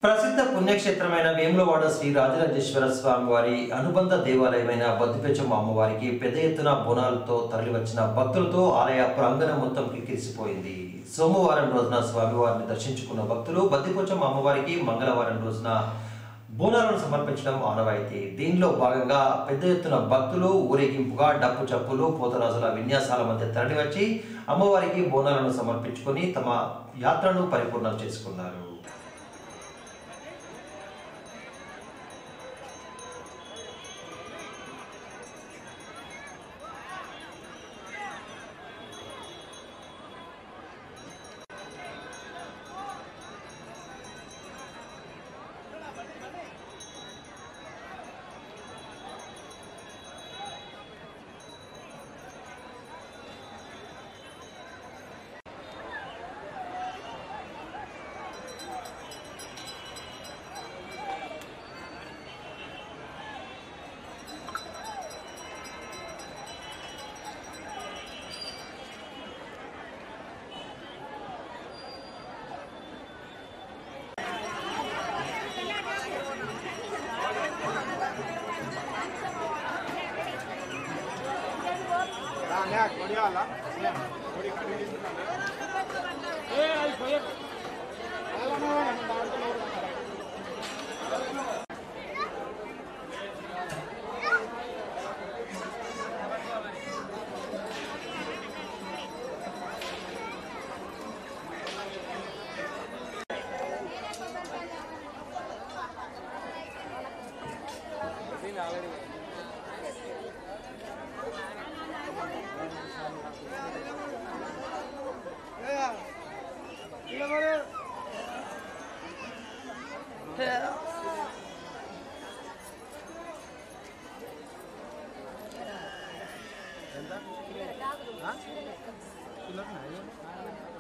ప్రసిద్ధ పుణ్యక్షేత్రమైన వేములవాడ శ్రీ రాజరాజేశ్వర స్వామి వారి అనుబంధ దేవాలయమైన బద్దిపెచ్చమ్మ అమ్మవారికి పెద్ద ఎత్తున బోనాలతో తరలివచ్చిన భక్తులతో ఆలయ ప్రాంగణం మొత్తం కిక్కిరిసిపోయింది సోమవారం రోజున స్వామివారిని దర్శించుకున్న భక్తులు బద్దిపోచమ్మ అమ్మవారికి మంగళవారం రోజున బోనాలను సమర్పించడం ఆనవాయితీ దీనిలో భాగంగా పెద్ద ఎత్తున భక్తులు ఊరేగింపుగా డప్పు చప్పులు పోతరాజుల విన్యాసాల మధ్య తరలివచ్చి అమ్మవారికి బోనాలను సమర్పించుకొని తమ యాత్రను పరిపూర్ణం చేసుకున్నారు ఎంత